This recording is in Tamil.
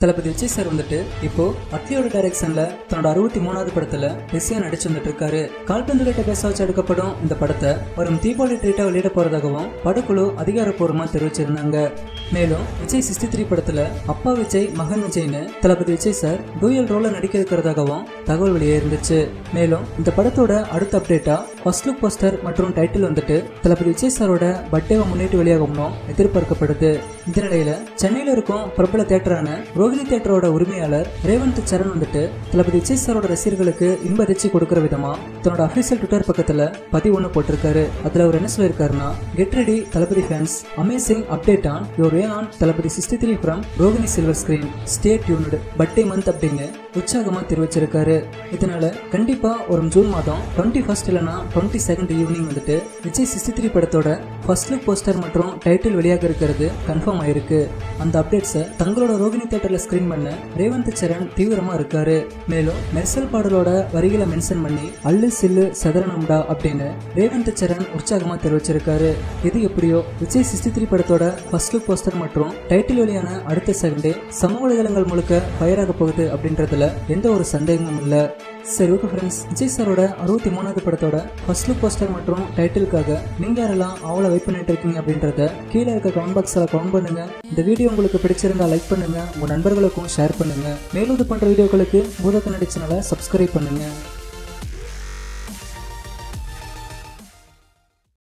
தளபதி விஜய் சார் வந்துட்டு இப்போ அட்லியோட டைரக்ஷன்ல தன்னோட அறுபத்தி மூணாவது படத்துல பிஸியா நடிச்சு வந்துட்டு இருக்காரு கால்பந்து கிட்ட பேச வச்சு எடுக்கப்படும் இந்த படத்தை வரும் தீபாவளி ட்ரீட்டா வெளியிட போறதாகவும் படக்குழு அதிகாரப்பூர்வமா தெரிவிச்சிருந்தாங்க மேலும் விஜய் சிக்ஸ்டி த்ரீ படத்துல அப்பா விஜய் மகன் விஜய்னு தளபதி விஜய் சார் டூயல் ரோல நடிக்க இருக்கிறதாகவும் தகவல் வெளியே இருந்துச்சு மேலும் இந்த படத்தோட அடுத்த அப்டேட்டா ஃபர்ஸ்ட் லுக் போஸ்டர் மற்றும் டைட்டில் வந்துட்டு தளபதி விஜய் சாரோட பர்த்டேவை முன்னிட்டு வெளியாகும்னு எதிர்பார்க்கப்படுது இந்த நிலையில சென்னையில இருக்கும் பிரபல தேட்டரான ரோஹிணி தேட்டரோட உரிமையாளர் ரேவந்த் சரண் வந்துட்டு தளபதி விஜய் சாரோட ரசிகர்களுக்கு இன்ப அதிர்ச்சி கொடுக்கிற விதமா தன்னோட அபிஷியல் ட்விட்டர் பக்கத்துல பதிவு ஒன்று போட்டிருக்காரு அதுல அவர் என்ன சொல்லியிருக்காருன்னா get ready Thalapathy fans amazing update on your way on Thalapathy sixty three from Rohini silver screen stay tuned birthday month அப்படின்னு உற்சாகமா தெரிவிச்சிருக்காரு இதனால கண்டிப்பா ஒரு ஜூன் மாதம் டுவெண்ட்டி ஃபர்ஸ்ட் இல்லைனா டுவெண்ட்டி செகண்ட் ஈவினிங் வந்துட்டு விஜய் சிக்ஸ்டி த்ரீ படத்தோட ஃபர்ஸ்ட் லுக் போஸ்டர் மற்றும் டைட்டில் வெளியாக இருக்கிறது கன்ஃபார்ம் ஆயிருக்கு அந்த அப்டேட்ஸை தங்களோட ரோகிணி தேட்டர்ல ஸ்கிரீன் பண்ண ரேவந்த் சரண் தீவிரமா இருக்காரு மேலும் மெர்சல் பாடலோட வரிகளை மென்ஷன் பண்ணி அல்லு சில்லு சதரணம்டா அப்படின்னு ரேவந்த் சரண் உற்சாகமா தெரிவிச்சிருக்காரு இது எப்படியோ விஜய் சிக்ஸ்டி த்ரீ படத்தோட ஃபர்ஸ்ட் லுக் போஸ்டர் மற்றும் டைட்டில் வெளியான அடுத்த செகண்டே சமூக வலைதளங்கள் முழுக்க ஃபயராக போகுது அப்படின்றதுல எந்த ஒரு சந்தேகமும் இல்லை சரி ஓகே ஃப்ரெண்ட்ஸ் விஜய் சாரோட அறுபத்தி மூணாவது படத்தோட ஃபர்ஸ்ட் லுக் போஸ்டர் மற்றும் டைட்டிலுக்காக நீங்க யாரெல்லாம் அவ்வளோ வெயிட் பண்ணிட்டு இருக்கீங்க அப்படின்றத கீழே இருக்க கமெண்ட் பாக்ஸில் கமெண்ட் பண்ணுங்க இந்த வீடியோ உங்களுக்கு பிடிச்சிருந்தா லைக் பண்ணுங்க உங்க நண்பர்களுக்கும் ஷேர் பண்ணுங்க மேலும் இது பண்ற வீடியோக்களுக்கு பூதக்க நடிச்சனால சப்ஸ்கிரைப் பண்ணுங்க